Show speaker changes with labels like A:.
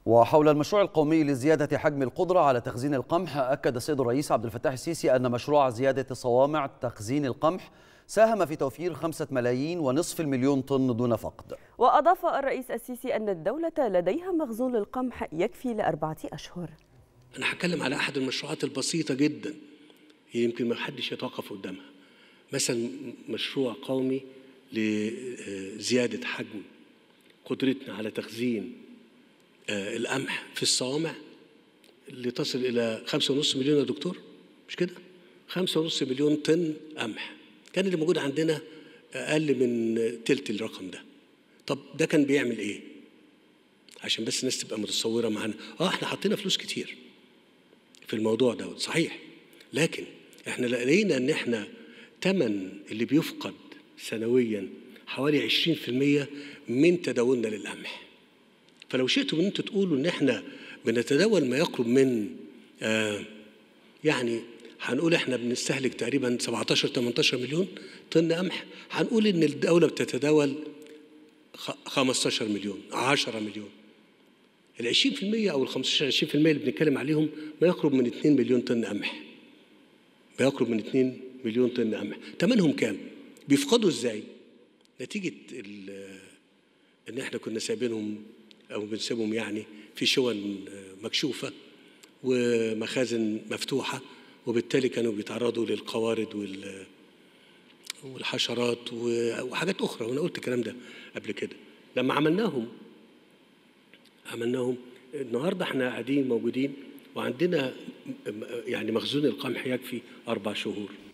A: وحول المشروع القومي لزيادة حجم القدرة على تخزين القمح أكد السيد الرئيس عبد الفتاح السيسي أن مشروع زيادة صوامع تخزين القمح ساهم في توفير خمسة ملايين ونصف المليون طن دون فقد
B: وأضاف الرئيس السيسي أن الدولة لديها مخزون للقمح يكفي لأربعة أشهر
C: أنا هتكلم على أحد المشروعات البسيطة جدا يمكن ما حدش يتوقف قدامها مثلا مشروع قومي لزيادة حجم قدرتنا على تخزين القمح في الصوامع اللي تصل إلى خمسة ونص مليون يا دكتور مش كده؟ خمسة ونص مليون طن قمح كان اللي موجود عندنا أقل من تلت الرقم ده طب ده كان بيعمل إيه؟ عشان بس الناس تبقى متصورة معانا آه إحنا حطينا فلوس كتير في الموضوع ده صحيح لكن إحنا لقينا إن إحنا تمن اللي بيفقد سنويا حوالي 20% من تداولنا للقمح فلو شئتوا ان انتوا تقولوا ان احنا بنتداول ما يقرب من آه يعني هنقول احنا بنستهلك تقريبا 17 18 مليون طن قمح هنقول ان الدوله بتتداول 15 مليون 10 مليون ال 20% او ال 15 20% اللي بنتكلم عليهم ما يقرب من 2 مليون طن قمح ما يقرب من 2 مليون طن قمح ثمنهم كام بيفقدوا ازاي نتيجه ان احنا كنا سايبينهم او بنسيبهم يعني في شون مكشوفه ومخازن مفتوحه وبالتالي كانوا بيتعرضوا للقوارض وال والحشرات وحاجات اخرى وانا قلت الكلام ده قبل كده لما عملناهم عملناهم النهارده احنا قاعدين موجودين وعندنا يعني مخزون القمح يكفي اربع شهور